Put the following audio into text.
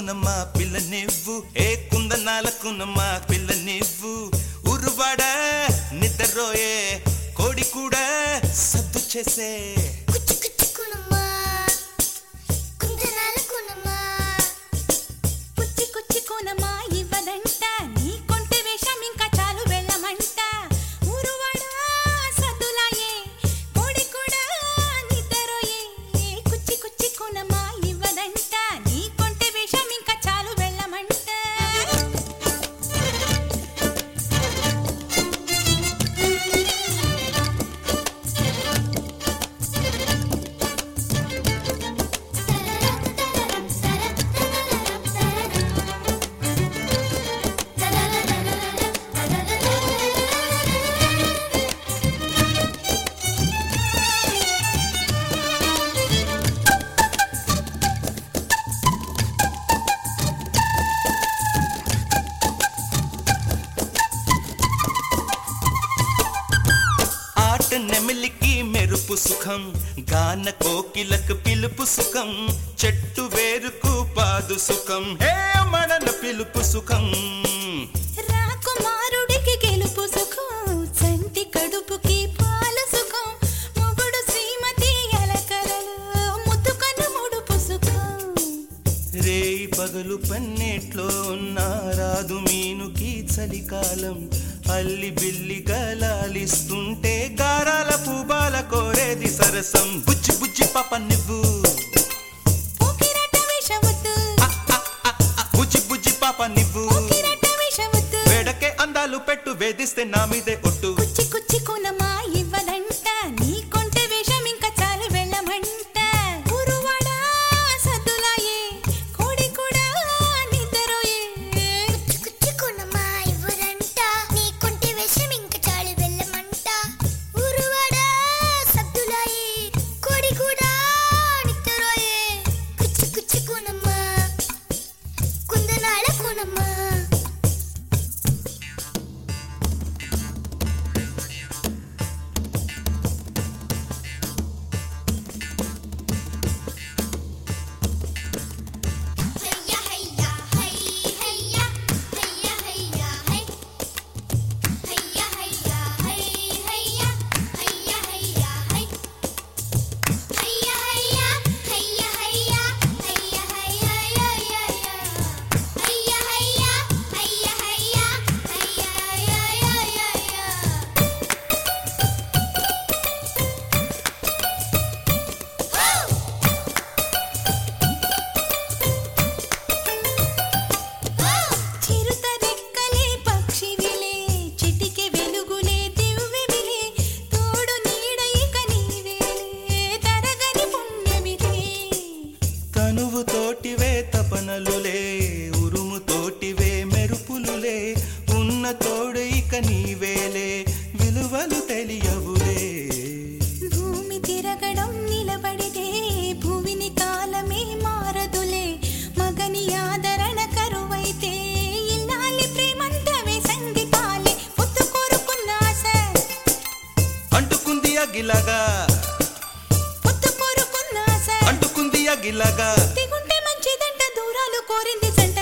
కునమ్మా పిల్ల నివ్వు ఏ కుందనాలకునమ్మా పిల్ల నివ్వు ఉరువాడ నిద్రరోయే కోడి కూడా సద్దు చేసే కుచ్చు కుచ్చు కునమ్మా కుందనాల కునమ్మా కుచ్చి కుచ్చి కోనమా ఇవ్వదంట నీ కొంటె వేషం ఇంకా చాలు వెళ్ళమంట ఊరువాడా సద్దులాయే కోడి కూడా నిద్రరోయే కుచ్చి కుచ్చి కోనమా ఇవ్వదంట నీ కొంటె వేషం ఇంకా చాలు వెళ్ళమంట ఆట నెమిలికి మెరుపు సుఖం గాన కోకిలకు పిలుపు సుఖం చెట్టు వేరుకు పాదు సుఖం హే మడల పిలుపు సుఖం రాకుమారుడికి గెలుపు సుఖం చంటి కడుపుకి పాల సుఖం మొగుడు శ్రీమతి ఎలకలలో ముద్దుకను ముడుపు సుఖం రేయి పగలు పన్నెట్లో ఉన్న రాదు మీనుకి చలికాలం అల్లి బిల్లి గలాలిస్తుంటే గారాల పూబాల కోరేది సరసం బుజ్జి బుజ్జి పాప నువ్వు పోకిరట విషవద్దు ఆ, ఆ, ఆ, ఆ, బుజ్జి బుజ్జి పాప నువ్వు పోకిరట విషవద్దు వేడకే అందాలు పెట్టు వేధిస్తే నా మీదే ఒట్టు కుచ్చి కుచ్చి కునమా ఇవ్వదంట నీ కొంటె వేషం ఇంకా చాలు వెళ్ళమంట గురువాడా సద్దులాయే కోడి కూడా నిద్రరోయే కుచ్చు కుచ్చు కునమ్మా ఇవ్వదంట నీ కొంటి వేషం ఇంక చాలు వెళ్ళమంట ఊరువాడా సద్దులాయే కోడి కూడా నిద్రరోయే కుచ్చు కుచ్చు కునమ్మా కుందనాల కునమ్మా హయ్యా హయ్యా హై హయ్యా హయ్యా హయ్యా హై హయ్యా హయ్యా హై హయ్యా హయ్యా హయ్యా హై హయ్యా హయ్యా హయ్యా హయ్యా హయ్యా హయ్యా హయ్యా హయ్యా హయ్యా హయ్యా హయ్యా హయ్యా హయ్యా చిరుత రెక్కలే పక్షివిలే చిటికె వెలుగులే దివ్వెవిలే తోడు నీడ ఇక నీవేలే తరగని పుణ్యమిదే తనువు తోటివే తపనలులే ఉరుము తోటివే మెరుపులులే ఉన్న తోడు ఇక నీవేలే విలువలు తెలియవులే భూమి తిరగడం నిలబడితే భూమిని కాలమే మారదులే మగని ఆదరణ కరువైతే ఇల్లాలి ప్రేమంతమే సంగీతాలే పొత్తు కోరుకున్న ఆశ అంటుకుంది అగిలాగా పొత్తు కోరుకున్న ఆశ అంటుకుంది అగిలాగా తిగుంటే మంచిదంట దూరాలు కోరింది జంట